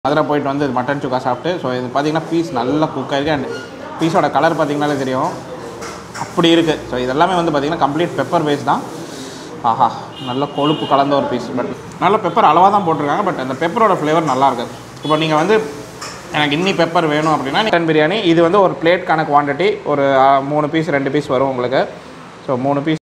மதுரை போயிட்டு வந்து மட்டன் சுக்கா சாப்பிட்டு ஸோ இது பார்த்தீங்கன்னா பீஸ் நல்லா குக் ஆயிருக்கு அண்ட் பீஸோட கலர் பார்த்தீங்கனாலே தெரியும் அப்படி இருக்குது ஸோ இதெல்லாமே வந்து பார்த்தீங்கன்னா கம்ப்ளீட் பெப்பர் பேஸ் தான் ஆஹா நல்ல கொழுப்பு கலந்த ஒரு பீஸ் பட் நல்ல பெப்பர் அளவாக தான் போட்டிருக்காங்க பட் அந்த பெப்பரோட ஃப்ளேவர் நல்லா இருக்குது இப்போ நீங்கள் வந்து எனக்கு இன்னி பெப்பர் வேணும் அப்படின்னா மட்டன் பிரியாணி இது வந்து ஒரு பிளேட்கான குவான்டிட்டி ஒரு ஆ, மூணு பீஸ் ரெண்டு பீஸ் வரும் உங்களுக்கு ஸோ மூணு piece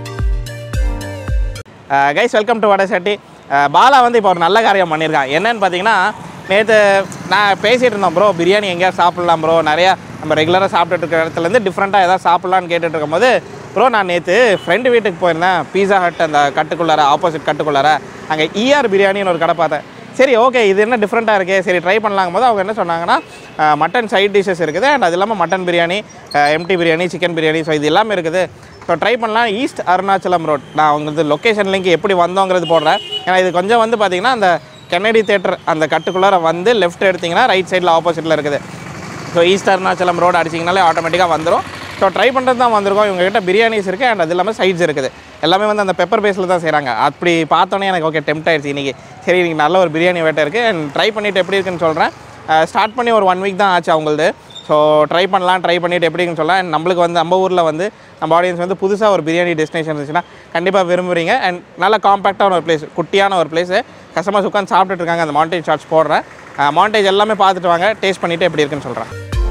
guys welcome to Vadai Chatti uh Bala வந்து இப்போ ஒரு நல்ல காரியம் பண்ணியிருக்கான் என்னன்னு பார்த்தீங்கன்னா நேற்று நான் பேசிகிட்டு இருந்தோம் ப்ரோ பிரியாணி எங்கேயா சாப்பிட்லாம் ப்ரோ நிறையா நம்ம ரெகுலராக சாப்பிட்டுட்டு இருக்கிற இடத்துலேருந்து டிஃப்ரெண்ட்டாக எதாவது சாப்பிட்லான்னு கேட்டுட்டு இருக்கும்போது ப்ரோ நான் நேற்று ஃப்ரெண்டு வீட்டுக்கு போயிருந்தேன் பீஸா ஹட் அந்த கட்டுக்குள்ளார ஆப்போசிட் கட்டுக்குள்ளார அங்கே இஆர் பிரியாணின்னு ஒரு கடை பார்த்தேன் சரி ஓகே இது என்ன டிஃப்ரெண்ட்டாக இருக்கே சரி ட்ரை பண்ணலாங்கும் போது அவங்க என்ன சொன்னாங்கன்னா மட்டன் சைட் டிஷ்ஷஸ் இருக்குது அண்ட் அது இல்லாமல் mutton biryani empty biryani chicken biryani so இது எல்லாமே இருக்குது ஸோ ட்ரை பண்ணலாம் ஈஸ்ட் அருணாச்சலம் ரோட் நான் உங்களுக்கு லொக்கேஷன் லிங்க் எப்படி வந்தோங்கிறது போடுறேன் ஏன்னா இது கொஞ்சம் வந்து பார்த்தீங்கன்னா அந்த கென்னடி தேட்டர் அந்த கட்டுக்குள்ளார வந்து லெஃப்ட் எடுத்தீங்கன்னா ரைட் சைடில் ஆப்போசிட்டில் இருக்குது ஸோ ஈஸ்ட் அருணாச்சலம் ரோடு அடிச்சிங்கனாலே ஆட்டோமேட்டிக்காக வந்துடும் ஸோ ட்ரை பண்ணுறது தான் வந்திருக்கோம் இவங்ககிட்ட பிரியாணிஸ் இருக்குது அண்ட் அது இல்லாமல் சைட்ஸ் இருக்குது எல்லாமே வந்து அந்த பெப்பர் பேஸில் தான் செய்கிறாங்க அப்படி பார்த்தோன்னே எனக்கு ஓகே டெம்ட் ஆயிடுச்சு இன்றைக்கி சரி இன்றைக்கி நல்ல ஒரு பிரியாணி வேட்டை இருக்குது அண்ட் ட்ரை பண்ணிவிட்டு எப்படி இருக்குன்னு சொல்கிறேன் ஸ்டார்ட் பண்ணி ஒரு ஒன் வீக் தான் ஆச்சு அவங்களது ஸோ ட்ரை பண்ணலாம் ட்ரை பண்ணிவிட்டு எப்படின்னு சொல்லலாம் அண்ட் நம்மளுக்கு வந்து நம்ம ஊரில் வந்து நம்ம ஆடியன்ஸ் வந்து புதுசாக ஒரு பிரியாணி டெஸ்டினேஷன் இருந்துச்சுன்னா கண்டிப்பாக விரும்புறீங்க அண்ட் நல்ல காம்பேக்டான ஒரு பிளேஸ் குட்டியான ஒரு பிளேஸ் கஸ்டமர்ஸ் உட்காந்து சாப்பிட்டுட்டு இருக்காங்க அந்த மாண்டேஜ் ஷார்ட்ஸ் போடுறேன் மாண்டேஜ் எல்லாமே பார்த்துட்டு வாங்க டேஸ்ட் பண்ணிவிட்டு எப்படி இருக்குன்னு சொல்கிறேன்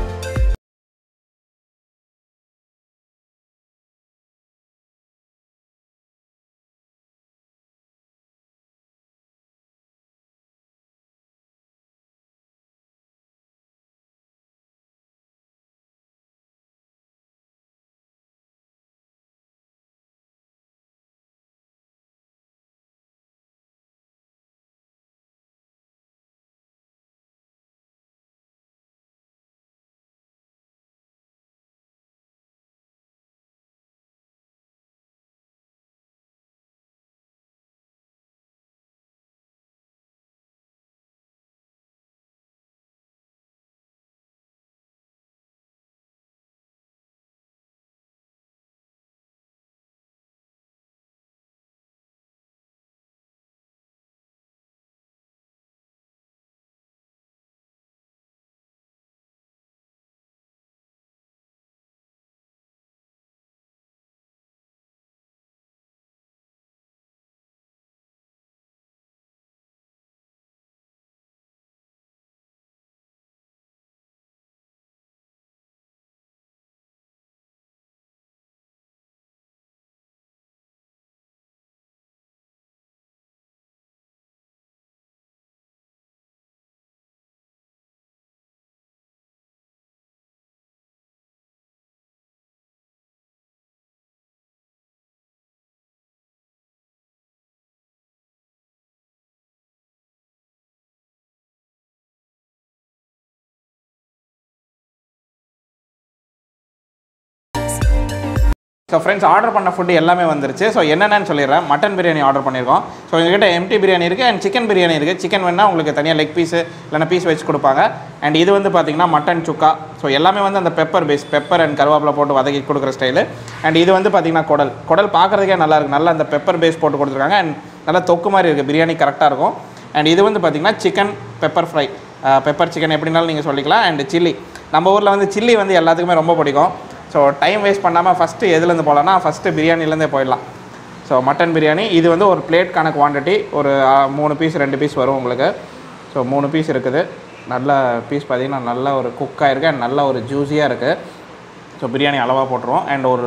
ஸோ ஃப்ரெண்ட்ஸ் ஆர்டர் பண்ண ஃபுட்டு எல்லாமே வந்துருச்சு ஸோ என்னென்னு சொல்லிடுறேன் மட்டன் பிரியாணி ஆர்டர் பண்ணியிருக்கோம் ஸோ எங்ககிட்ட எம்டி பிரியாணி இருக்குது அண்ட் சிக்கன் பிரியாணி இருக்குது சிக்கன் வேணால் உங்களுக்கு தனியாக லெக் பீஸு இல்லைனா பீஸ் வச்சு கொடுப்பாங்க அண்ட் இது வந்து பார்த்தீங்கன்னா மட்டன் சுக்கா ஸோ எல்லாமே வந்து அந்த பெப்பர் பேஸ் பெப்பர் அண்ட் கருவேப்பிலை போட்டு வதக்கி கொடுக்குற ஸ்டைலு அண்ட் இது வந்து பார்த்தீங்கன்னா குடல் குடல் பார்க்குறதுக்கே நல்லா இருக்கு நல்லா அந்த பெப்பர் பேஸ் போட்டு கொடுத்துருக்காங்க அண்ட் நல்லா தொக்கு மாதிரி இருக்குது பிரியாணி கரெக்டாக இருக்கும் அண்ட் இது வந்து பார்த்தீங்கன்னா chicken pepper fry pepper chicken எப்படினாலும் நீங்கள் சொல்லிக்கலாம் அண்ட் சில்லி நம்ம ஊரில் வந்து சில்லி வந்து எல்லாத்துக்குமே ரொம்ப பிடிக்கும் ஸோ டைம் வேஸ்ட் பண்ணாமல் ஃபஸ்ட்டு எதுலேருந்து போகலான்னா ஃபஸ்ட்டு பிரியாணிலேருந்தே போயிடலாம் ஸோ மட்டன் பிரியாணி இது வந்து ஒரு பிளேட்கான குவான்டிட்டி ஒரு ஆ, மூணு பீஸ் ரெண்டு பீஸ் வரும் உங்களுக்கு ஸோ மூணு பீஸ் இருக்குது நல்ல பீஸ் பார்த்தீங்கன்னா நல்ல ஒரு குக்காக இருக்குது அண்ட் நல்ல ஒரு ஜூஸியாக இருக்குது ஸோ பிரியாணி அளவாக போட்டுருவோம் அண்ட் ஒரு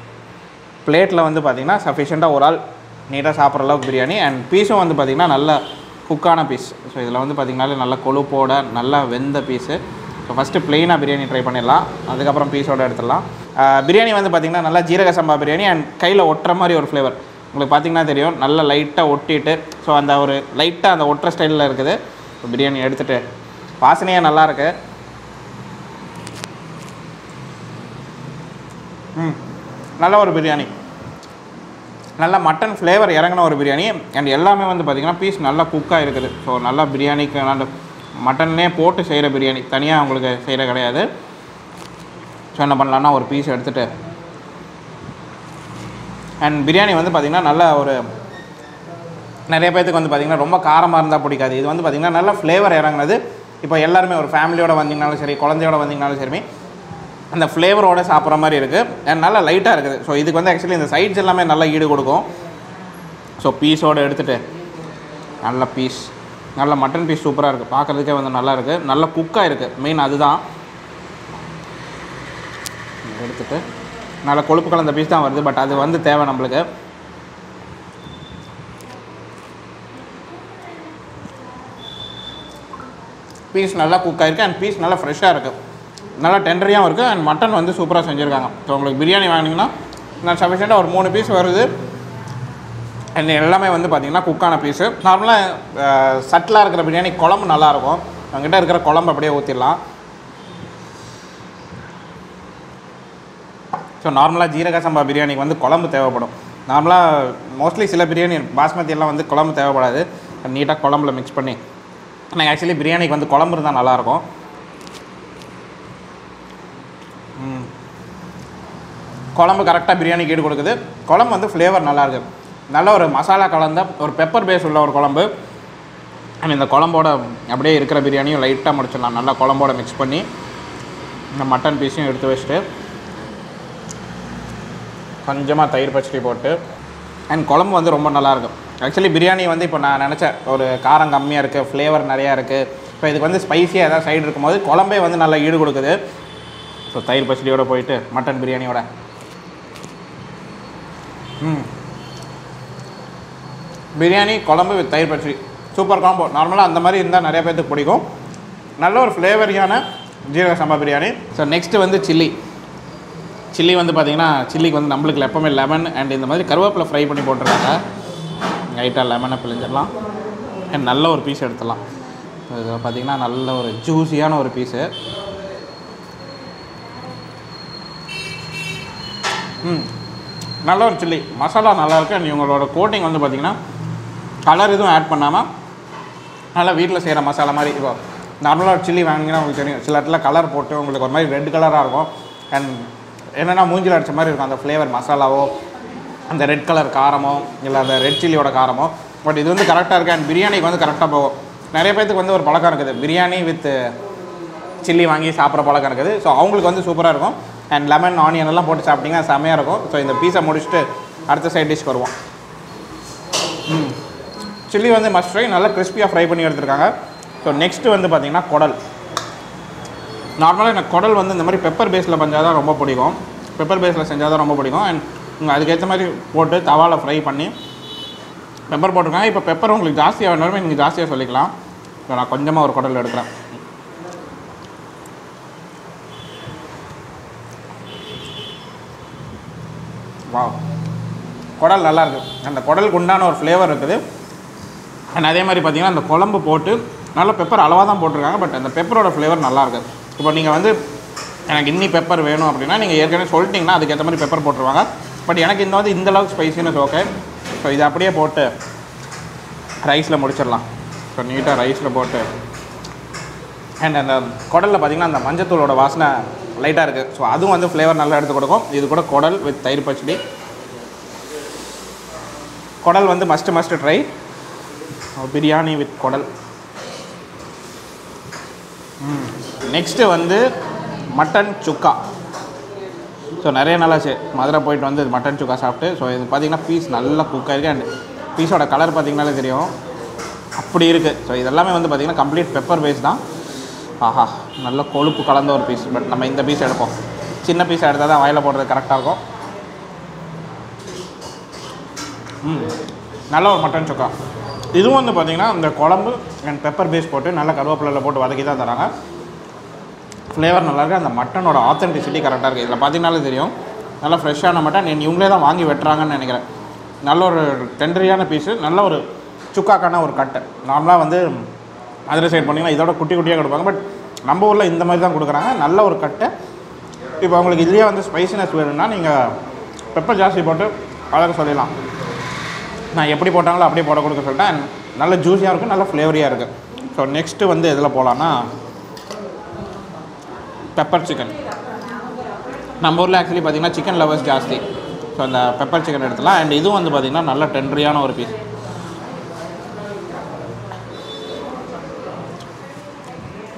பிளேட்டில் வந்து பார்த்திங்கன்னா சஃபிஷியண்ட்டாக ஒரு ஆள் நீட்டாக சாப்பிட்ற அளவுக்கு பிரியாணி அண்ட் பீஸும் வந்து பார்த்திங்கன்னா நல்ல குக்கான பீஸ் ஸோ இதில் வந்து பார்த்திங்கனாலே நல்ல கொழுப்போட நல்லா வெந்த பீஸு ஸோ ஃபஸ்ட்டு ப்ளெயினாக பிரியாணி ட்ரை பண்ணிடலாம் அதுக்கப்புறம் பீஸோட எடுத்துடலாம் ஆஹ் பிரியாணி வந்து பார்த்திங்கன்னா நல்லா ஜீரக சம்பா பிரியாணி அண்ட் கையில் ஒட்டுற மாதிரி ஒரு ஃப்ளேவர் உங்களுக்கு பார்த்திங்கன்னா தெரியும் நல்லா லைட்டாக ஒட்டிட்டு ஸோ அந்த ஒரு லைட்டாக அந்த ஒட்டுற ஸ்டைலில் இருக்குது ஸோ பிரியாணி எடுத்துகிட்டு வாசனையே நல்லா இருக்கு ம் நல்ல ஒரு பிரியாணி நல்ல மட்டன் ஃப்ளேவர் இறங்கின ஒரு பிரியாணி அண்ட் எல்லாமே வந்து பார்த்திங்கன்னா பீஸ் நல்லா குக்காக இருக்குது ஸோ நல்லா பிரியாணிக்கு நல்ல மட்டன்லேயே போட்டு செய்கிற பிரியாணி தனியாக உங்களுக்கு செய்கிற கிடையாது ஸோ என்ன பண்ணலான்னா ஒரு பீஸ் எடுத்துகிட்டு அண்ட் பிரியாணி வந்து பார்த்திங்கன்னா நல்ல ஒரு நிறைய பேத்துக்கு வந்து பார்த்திங்கன்னா ரொம்ப காரமாக இருந்தால் பிடிக்காது இது வந்து பார்த்திங்கன்னா நல்ல ஃப்ளேவர் இறங்குனது இப்போ எல்லாருமே ஒரு ஃபேமிலியோட வந்தீங்கனாலும் சரி குழந்தையோட வந்தீங்கனாலும் சரி அந்த ஃப்ளேவரோட சாப்பிட்ற மாதிரி இருக்குது அண்ட் நல்லா லைட்டாக இருக்குது ஸோ இதுக்கு வந்து ஆக்சுவலி இந்த சைட்ஸ் எல்லாமே நல்லா ஈடு கொடுக்கும் ஸோ பீஸோடு எடுத்துகிட்டு நல்ல பீஸ் நல்ல மட்டன் பீஸ் சூப்பராக இருக்குது பார்க்குறதுக்கே வந்து நல்லா இருக்குது நல்ல குக்காக இருக்குது மெயின் அதுதான் எடுத்துட்டு நல்ல கொழுப்பு கலந்த பீஸ் தான் வருது பட் அது வந்து தேவை நம்மளுக்கு பீஸ் நல்லா குக் ஆயிருக்கு அண்ட் பீஸ் நல்லா ஃப்ரெஷ்ஷாக இருக்குது நல்லா டெண்டரியாகவும் இருக்குது அண்ட் மட்டன் வந்து சூப்பராக செஞ்சுருக்காங்க ஸோ உங்களுக்கு பிரியாணி வாங்கினீங்கன்னா நான் சஃபிஷியண்ட்டாக ஒரு மூணு பீஸ் வருது அண்ட் எல்லாமே வந்து பார்த்திங்கன்னா குக்கான பீஸு நார்மலாக சட்டிலாக இருக்கிற பிரியாணி குழம்பு நல்லாயிருக்கும் அவங்ககிட்ட இருக்கிற குழம்பு அப்படியே ஊற்றிடலாம் ஸோ நார்மலாக ஜீரக சம்பா பிரியாணிக்கு வந்து குழம்பு தேவைப்படும் நார்மலாக மோஸ்ட்லி சில பிரியாணி பாஸ்மதி எல்லாம் வந்து குழம்பு தேவைப்படாது நீட்டாக குழம்புல மிக்ஸ் பண்ணி எனக்கு ஆக்சுவலி பிரியாணிக்கு வந்து குழம்பு இருந்தால் நல்லாயிருக்கும் ம். குழம்பு கரெக்டாக பிரியாணிக்கு ஈடு கொடுக்குது குழம்பு வந்து ஃப்ளேவர் நல்லாயிருக்கு நல்ல ஒரு மசாலா கலந்த ஒரு பெப்பர் பேஸ் உள்ள ஒரு குழம்பு அண்ட் இந்த குழம்போட அப்படியே இருக்கிற பிரியாணியும் லைட்டாக முடிச்சிடலாம் நல்லா குழம்போட மிக்ஸ் பண்ணி இந்த மட்டன் பீஸையும் எடுத்து வச்சுட்டு கொஞ்சமாக தயிர் பச்சடி போட்டு அண்ட் குழம்பு வந்து ரொம்ப நல்லாயிருக்கும் ஆக்சுவலி பிரியாணி வந்து இப்போ நான் நினச்சேன் ஒரு காரம் கம்மியாக இருக்குது ஃப்ளேவர் நிறையா இருக்குது இப்போ இதுக்கு வந்து ஸ்பைஸியாக ஏதாவது சைடு இருக்கும்போது குழம்பே வந்து நல்லா ஈடு கொடுக்குது ஸோ தயிர் பச்சடியோட போயிட்டு மட்டன் பிரியாணியோட ம் பிரியாணி குழம்பு வித் தயிர் பச்சடி சூப்பர் காம்போ நார்மலாக அந்த மாதிரி இருந்தால் நிறைய பேர்த்துக்கு பிடிக்கும் நல்ல ஒரு ஃப்ளேவரியான ஜீரக சம்பா பிரியாணி ஸோ நெக்ஸ்ட்டு வந்து சில்லி சில்லி வந்து பார்த்தீங்கன்னா சில்லிக்கு வந்து நம்மளுக்கு எப்பவுமே லெமன் அண்ட் இந்த மாதிரி கருவேப்பிலை ஃப்ரை பண்ணி போட்டுருக்காங்க லைட்டாக லெமனை பிழிஞ்சிடலாம் அண்ட் நல்ல ஒரு பீஸ் எடுத்துடலாம் இது பார்த்தீங்கன்னா நல்ல ஒரு ஜூஸியான ஒரு பீஸு ம் நல்ல ஒரு சில்லி மசாலா நல்லா இருக்கு அண்ட் இவங்களோட கோட்டிங் வந்து பார்த்தீங்கன்னா கலர் எதுவும் ஆட் பண்ணாமல் நல்லா வீட்டில் செய்கிற மசாலா மாதிரி இப்போ நார்மலாக ஒரு சில்லி வாங்கினா உங்களுக்கு தெரியும் சில இடத்துல கலர் போட்டு உங்களுக்கு ஒரு மாதிரி ரெட் கலராக இருக்கும் அண்ட் என்னென்னா மூஞ்சில் அடிச்ச மாதிரி இருக்கும் அந்த ஃப்ளேவர் மசாலாவோ அந்த ரெட் கலர் காரமோ இல்லை அந்த ரெட் சில்லியோட காரமோ பட் இது வந்து கரெக்டாக இருக்குது அண்ட் பிரியாணிக்கு வந்து கரெக்டாக போகும் நிறைய பேத்துக்கு வந்து ஒரு பழக்கம் இருக்குது பிரியாணி வித் சில்லி வாங்கி சாப்பிட்ற பழக்கம் இருக்குது ஸோ அவங்களுக்கு வந்து சூப்பராக இருக்கும் அண்ட் லெமன் ஆனியன் எல்லாம் போட்டு சாப்பிட்டீங்கன்னா செம்மையாக இருக்கும் ஸோ இந்த பீஸை முடிச்சுட்டு அடுத்த சைட் டிஷ்க்கு வருவோம் ம் சில்லி வந்து மஸ்ட் ஃப்ரை நல்லா கிறிஸ்பியாக ஃப்ரை பண்ணி எடுத்திருக்காங்க ஸோ நெக்ஸ்ட்டு வந்து பார்த்திங்கன்னா குடல் நார்மலாக எனக்கு குடல் வந்து இந்த மாதிரி பெப்பர் பேஸில் பண்ணால் தான் ரொம்ப பிடிக்கும் பெப்பர் பேஸில் செஞ்சால் தான் ரொம்ப பிடிக்கும் அண்ட் நீங்கள் அதுக்கேற்ற மாதிரி போட்டு தவாவில் ஃப்ரை பண்ணி பெப்பர் போட்டிருக்காங்க இப்போ பெப்பர் உங்களுக்கு ஜாஸ்தியாக வேணாலுமே நீங்கள் ஜாஸ்தியாக சொல்லிக்கலாம் இப்போ நான் கொஞ்சமாக ஒரு குடல் எடுக்கிறேன் வா குடல் நல்லா இருக்கு அந்த குடலுக்கு உண்டான ஒரு ஃப்ளேவர் இருக்குது அண்ட் அதே மாதிரி பார்த்தீங்கன்னா அந்த குழம்பு போட்டு நல்ல பெப்பர் அளவாக தான் போட்டிருக்காங்க பட் அந்த பெப்பரோட ஃப்ளேவர் நல்லா இருக்கு இப்போ நீங்கள் வந்து எனக்கு இன்னி பெப்பர் வேணும் அப்படின்னா நீங்கள் ஏற்கனவே சொல்லிட்டீங்கன்னா அதுக்கேற்ற மாதிரி பெப்பர் போட்டுருவாங்க பட் எனக்கு இந்த வந்து இந்த அளவுக்கு ஸ்பைசினஸ் ஓகே ஸோ இதை அப்படியே போட்டு ரைஸில் முடிச்சிடலாம் ஸோ நீட்டாக ரைஸில் போட்டு அண்ட் அந்த குடலில் பார்த்தீங்கன்னா அந்த மஞ்சத்தூளோட வாசனை லைட்டாக இருக்குது ஸோ அதுவும் வந்து ஃப்ளேவர் நல்லா எடுத்து கொடுக்கும் இது கூட குடல் வித் தயிர் பச்சடி குடல் வந்து must must try biryani with குடல் நெக்ஸ்ட்டு வந்து மட்டன் சுக்கா ஸோ நிறைய நாளாச்சு மதுரை போயிட்டு வந்து மட்டன் சுக்கா சாப்பிட்டு ஸோ இது பார்த்தீங்கன்னா பீஸ் நல்லா குக் ஆயிருக்கு அண்ட் பீஸோட கலர் பார்த்தீங்கன்னாலே தெரியும் அப்படி இருக்குது ஸோ இதெல்லாமே வந்து பார்த்திங்கன்னா கம்ப்ளீட் பெப்பர் பேஸ் தான் ஆஹா நல்ல கொழுப்பு கலந்த ஒரு பீஸ் பட் நம்ம இந்த பீஸ் எடுப்போம் சின்ன பீஸ் எடுத்தால் தான் வாயில் போடுறது கரெக்டாக இருக்கும் ம் நல்ல ஒரு மட்டன் சுக்கா இதுவும் வந்து பார்த்திங்கன்னா இந்த குழம்பு அண்ட் பெப்பர் பேஸ் போட்டு நல்லா கருவேப்பிலையில் போட்டு வதக்கி தான் தராங்க ஃப்ளேவர் நல்லாயிருக்கு அந்த மட்டனோட ஆத்தென்டிசிட்டி கரெக்டாக இருக்குது இதில் பார்த்தீங்கனாலே தெரியும் நல்லா ஃப்ரெஷ்ஷான மட்டன் நீ- இவங்களே தான் வாங்கி வெட்டுறாங்கன்னு நினைக்கிறேன் நல்ல ஒரு டெண்டரியான பீஸு நல்ல ஒரு சுக்காக்கான ஒரு கட்டு நார்மலாக வந்து மதுரை சைடு போனீங்கன்னா இதோட குட்டி குட்டியாக கொடுப்பாங்க பட் நம்ம ஊரில் இந்த மாதிரி தான் கொடுக்குறாங்க நல்ல ஒரு கட்டு இப்போ உங்களுக்கு இதுலேயே வந்து ஸ்பைசினஸ் வேணும்னா நீங்கள் பெப்பர் ஜாஸ்தி போட்டு அழகாக சொல்லிடலாம் நான் எப்படி போட்டாங்களோ அப்படியே போட கொடுக்க சொல்லிட்டேன் And நல்ல ஜூஸியாக இருக்கும் நல்ல ஃப்ளேவரியாக இருக்குது ஸோ நெக்ஸ்ட்டு வந்து எதில் போகலான்னா பெப்பர் சிக்கன் நம்ம ஊரில் ஆக்சுவலி பார்த்தீங்கன்னா சிக்கன் லவர்ஸ் ஜாஸ்தி ஸோ அந்த பெப்பர் சிக்கன் எடுத்துலாம் அண்ட் இதுவும் வந்து பார்த்திங்கன்னா நல்ல டெண்டரியான ஒரு பீஸ்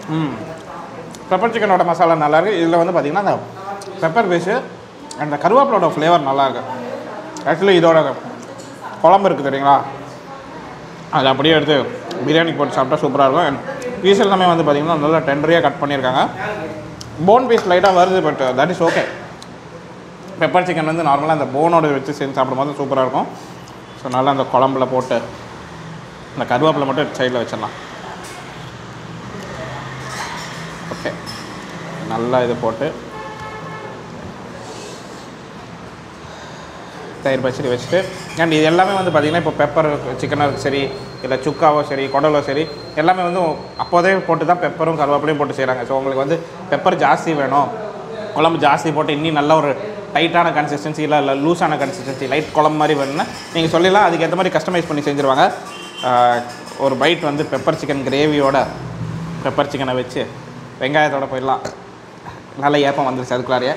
ம் பெப்பர் சிக்கனோட மசாலா நல்லா இருக்கு இதில் வந்து பார்த்தீங்கன்னா அந்த பெப்பர் பேஸு அந்த கருவேப்பிலோட ஃப்ளேவர் நல்லா இருக்கு ஆக்சுவலி இதோட குழம்பு இருக்குது தெரியுங்களா அது அப்படியே எடுத்து பிரியாணி போட்டு சாப்பிட்டா சூப்பராக இருக்கும் பீஸ் எல்லாமே வந்து பார்த்தீங்கன்னா நல்லா டெண்டரியாக கட் பண்ணியிருக்காங்க போன் பீஸ் லைட்டாக வருது but that is okay pepper chicken வந்து நார்மலாக அந்த போனோட வச்சு செஞ்சு சாப்பிடும்போது சூப்பராக இருக்கும் ஸோ நல்லா அந்த குழம்புல போட்டு அந்த கருவேப்பிலை மட்டும் சைடில் வச்சிடலாம் ஓகே நல்லா இது போட்டு தயிர் பச்சடி வச்சுட்டு அண்ட் இது எல்லாமே வந்து பார்த்திங்கன்னா இப்போ பெப்பர் சிக்கனோ சரி இல்லை சுக்காவோ சரி குடலோ சரி எல்லாமே வந்து அப்போதே போட்டு தான் பெப்பரும் கருவேப்பிலையும் போட்டு செய்கிறாங்க ஸோ உங்களுக்கு வந்து பெப்பர் ஜாஸ்தி வேணும் குழம்பு ஜாஸ்தி போட்டு இன்னும் நல்ல ஒரு டைட்டான கன்சிஸ்டன்சி இல்லை இல்லை லூஸான கன்சிஸ்டன்சி லைட் குழம்பு மாதிரி வேணும்னா நீங்கள் சொல்லிடலாம் அதுக்கு ஏற்ற மாதிரி கஸ்டமைஸ் பண்ணி செஞ்சுருவாங்க ஆஹ், ஒரு பைட் வந்து பெப்பர் சிக்கன் கிரேவியோட பெப்பர் சிக்கனை வச்சு வெங்காயத்தோட போயிடலாம் நல்ல ஏப்பம் வந்துருச்சு அதுக்குள்ளாரியே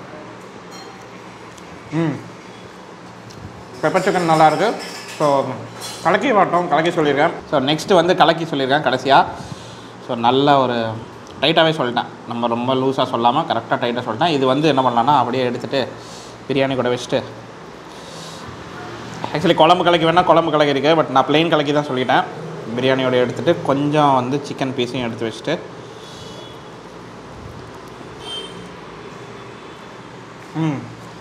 ம் பெப்பர் சிக்கன் நல்லா இருக்கு ஸோ கலக்கி வாட்டம் கலக்கி சொல்லியிருக்கேன் ஸோ நெக்ஸ்ட்டு வந்து கலக்கி சொல்லியிருக்கேன் கடைசியாக ஸோ நல்ல ஒரு டைட்டாகவே சொல்லிட்டேன் நம்ம ரொம்ப லூஸாக சொல்லாமல் கரெக்டாக டைட்டாக சொல்லிட்டேன் இது வந்து என்ன பண்ணலான்னா அப்படியே எடுத்துகிட்டு பிரியாணி கூட வச்சுட்டு ஆக்சுவலி குழம்பு கலக்கி வேணால் குழம்பு கலக்கி இருக்குது பட் நான் plain கலக்கி தான் சொல்லிட்டேன் பிரியாணியோட எடுத்துகிட்டு கொஞ்சம் வந்து சிக்கன் பீஸையும் எடுத்து வச்சுட்டு ம்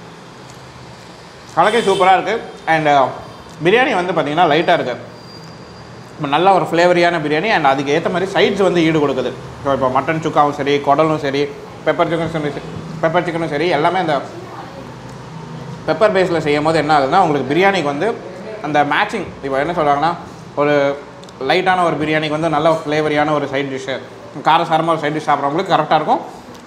கலக்கை சூப்பராக இருக்குது அண்ட் பிரியாணி வந்து பார்த்திங்கன்னா லைட்டாக இருக்குது இப்போ நல்ல ஒரு ஃப்ளேவரியான பிரியாணி அண்ட் அதுக்கு ஏற்ற மாதிரி சைட்ஸ் வந்து ஈடு கொடுக்குது ஸோ இப்போ மட்டன் சுக்காவும் சரி குடலும் சரி பெப்பர் சிக்கனும் சரி பெப்பர் சிக்கனும் சரி எல்லாமே அந்த பெப்பர் பேஸில் செய்யும் போது என்ன ஆகுதுன்னா உங்களுக்கு பிரியாணிக்கு வந்து அந்த மேட்சிங் இப்போ என்ன சொல்கிறாங்கன்னா ஒரு லைட்டான ஒரு பிரியாணிக்கு வந்து நல்ல ஃப்ளேவரியான ஒரு சைட் டிஷ்ஷு காரசாரமாக ஒரு சைட் டிஷ் சாப்பிட்றவங்களுக்கு கரெக்டாக இருக்கும்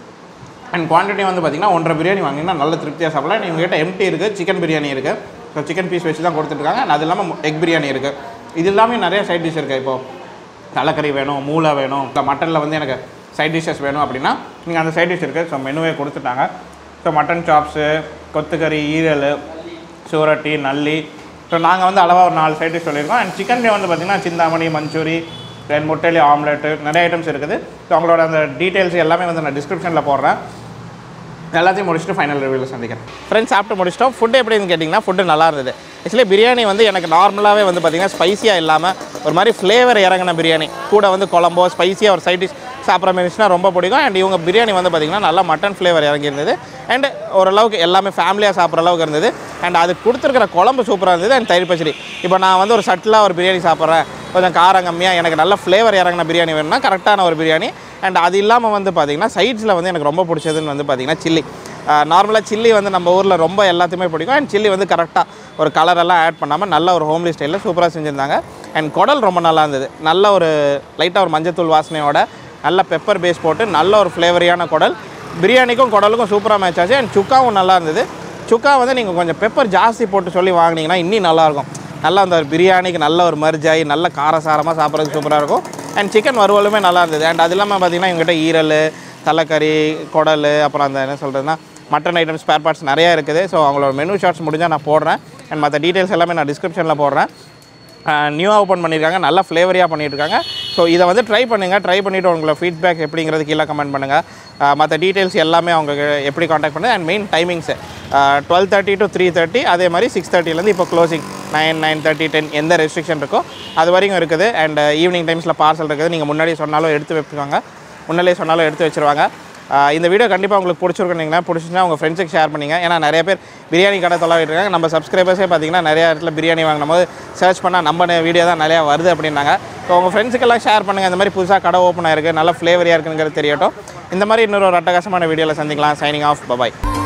அண்ட் குவான்டிட்டி வந்து பார்த்திங்கன்னா ஒன்றரை பிரியாணி வாங்கினா நல்ல திருப்தியாக சாப்பிடலாம் நீங்கள் கிட்ட எம்டி இருக்குது சிக்கன் பிரியாணி இருக்குது ஸோ சிக்கன் பீஸ் வச்சு தான் கொடுத்துட்ருக்காங்க and அது இல்லாமல் எக் பிரியாணி இருக்குது இது இல்லாமல் நிறைய சைட் டிஷ் இருக்குது இப்போது தலைக்கறி வேணும் மூளை வேணும் இல்லை மட்டனில் வந்து எனக்கு சைட் டிஷ்ஷஸ் வேணும் அப்படின்னா நீங்கள் அந்த சைட் டிஷ் இருக்குது ஸோ மெனுவே கொடுத்துட்டாங்க ஸோ மட்டன் சாப்ஸு கொத்துக்கறி ஈரல் சூரட்டி நல்லி ஸோ நாங்கள் வந்து அளவாக ஒரு நாலு சைட் டிஷ் சொல்லியிருக்கோம் அண்ட் சிக்கன்லேயே வந்து பார்த்திங்கன்னா சிந்தாமணி மஞ்சூரி தென் முட்டைலி ஆம்லெட்டு நிறைய ஐட்டம்ஸ் இருக்குது ஸோ அவங்களோட அந்த டீட்டெயில்ஸ் எல்லாமே வந்து நான் டிஸ்கிரிப்ஷனில் போடுறேன் எல்லாத்தையும் முடிச்சுட்டு ஃபைனல் ரிவ்யூவில் சந்திக்கிறேன் ஃப்ரெண்ட்ஸ் சாப்பிட்டு முடிச்சிட்டோம் ஃபுட்டு எப்படின்னு கேட்டிங்கன்னா ஃபுட்டு நல்லா இருந்தது ஆக்சுவலி பிரியாணி வந்து எனக்கு நார்மலாகவே வந்து பார்த்திங்கன்னா ஸ்பைசியாக இல்லாமல் ஒரு மாதிரி ஃப்ளேவர் இறங்கின பிரியாணி கூட வந்து குழம்போ ஸ்பைசியாக ஒரு சைட் டிஷ் சாப்பிட்ற மாதிரி இருந்துச்சுன்னா ரொம்ப பிடிக்கும் அண்ட் இவங்க பிரியாணி வந்து பார்த்திங்கன்னா நல்லா மட்டன் ஃப்ளேவர் இறங்கியிருந்தது அண்ட் ஓரளவுக்கு எல்லாமே ஃபேமிலியாக சாப்பிட்ற அளவுக்கு இருந்தது அண்ட் அது கொடுத்துருக்கிற குழம்பு சூப்பராக இருந்தது அண்ட் தயிர் பச்சடி இப்போ நான் வந்து ஒரு சட்டிலாக ஒரு பிரியாணி சாப்பிட்றேன் கொஞ்சம் காரம் கம்மியாக எனக்கு நல்ல ஃப்ளேவர் இறங்கின பிரியாணி வேணும்னா கரெக்டான ஒரு பிரியாணி அண்ட் அது இல்லாமல் வந்து பார்த்திங்கன்னா சைட்ஸில் வந்து எனக்கு ரொம்ப பிடிச்சதுன்னு வந்து பார்த்திங்கன்னா சில்லி நார்மலாக சில்லி வந்து நம்ம ஊரில் ரொம்ப எல்லாத்தையுமே பிடிக்கும் அண்ட் சில்லி வந்து கரெக்டாக ஒரு கலரெல்லாம் ஆட் பண்ணாமல் நல்ல ஒரு ஹோம்லி ஸ்டைலில் சூப்பராக செஞ்சுருந்தாங்க அண்ட் குடல் ரொம்ப நல்லா இருந்தது நல்ல ஒரு லைட்டாக ஒரு மஞ்சத்தூள் வாசனையோட நல்ல பெப்பர் பேஸ் போட்டு நல்ல ஒரு ஃப்ளேவரியான குடல் பிரியாணிக்கும் குடலுக்கும் சூப்பராக மேட்ச் ஆச்சு அண்ட் சுக்காவும் நல்லா இருந்தது சுக்கா வந்து நீங்கள் கொஞ்சம் பெப்பர் ஜாஸ்தி போட்டு சொல்லி வாங்கினீங்கன்னா இன்னும் நல்லாயிருக்கும் நல்லா அந்த ஒரு பிரியாணிக்கு நல்ல ஒரு மர்ஜாய் நல்ல காரசாரமாக சாப்பிட்றதுக்கு சூப்பராக இருக்கும் அண்ட் சிக்கன் வறுவலுமே நல்லா இருந்தது அண்ட் அது இல்லாமல் பார்த்தீங்கன்னா இவங்ககிட்ட ஈரல் தலைக்கறி குடல் அப்புறம் அந்த என்ன சொல்கிறதுனா மட்டன் ஐட்டம்ஸ் ஸ்பேர் பார்ட்ஸ் நிறையா இருக்குது ஸோ அவங்களோட மெனு ஷார்ட்ஸ் முடிஞ்சால் நான் போடுறேன் அண்ட் மற்ற டீட்டெயில்ஸ் எல்லாமே நான் டிஸ்கிரிப்ஷனில் போடுறேன் நியூவாக ஓப்பன் பண்ணியிருக்காங்க நல்லா ஃப்ளேவரியாக பண்ணியிருக்காங்க ஸோ இதை வந்து ட்ரை பண்ணுங்கள் ட்ரை பண்ணிவிட்டு உங்களோட ஃபீட்பேக் எப்படிங்கிறது கீழே கமெண்ட் பண்ணுங்கள் மற்ற டீட்டெயில்ஸ் எல்லாமே அவங்க எப்படி காண்டாக்ட் பண்ணுது and main timings twelve thirty to three thirty அதே மாதிரி சிக்ஸ் தேர்ட்டிலேருந்து இப்போ closing nine nine thirty ten எந்த ரெஸ்ட்ரிக்ஷன் இருக்கோ அது வரைக்கும் இருக்குது அண்ட் ஈவினிங் டைம்ஸில் பார்சல் இருக்குது நீங்கள் முன்னாடியே சொன்னாலும் எடுத்து வைப்பாங்க முன்னாடியே சொன்னாலும் எடுத்து வச்சுருவாங்க ஆஹ் இந்த வீடியோ கண்டிப்பாக உங்களுக்கு பிடிச்சிருக்குனீங்கன்னா பிடிச்சிச்சுன்னா உங்கள் ஃப்ரெண்ட்ஸுக்கு ஷேர் பண்ணிங்க ஏன்னா நிறைய பேர் பிரியாணி கடை தொலைவிட்டு இருக்காங்க நம்ம சப்ஸ்கிரைபர்ஸே பார்த்தீங்கன்னா நிறைய இடத்துல பிரியாணி வாங்கின போது சர்ச் பண்ணால் நம்ம வீடியோ தான் நிறையா வருது அப்படின்னாங்க ஸோ உங்கள் ஃப்ரெண்ட்ஸுக்கெல்லாம் ஷேர் பண்ணுங்கள் இந்த மாதிரி புதுசாக கடை ஓப்பன் ஆயிருக்கு நல்லா ஃப்ளேவரியாக இருக்குங்கிறது தெரியட்டும் இந்த மாதிரி இன்னொரு ஒரு அட்டகாசமான வீடியோவில் சந்திக்கலாம் சைனிங் ஆஃப் பபாய்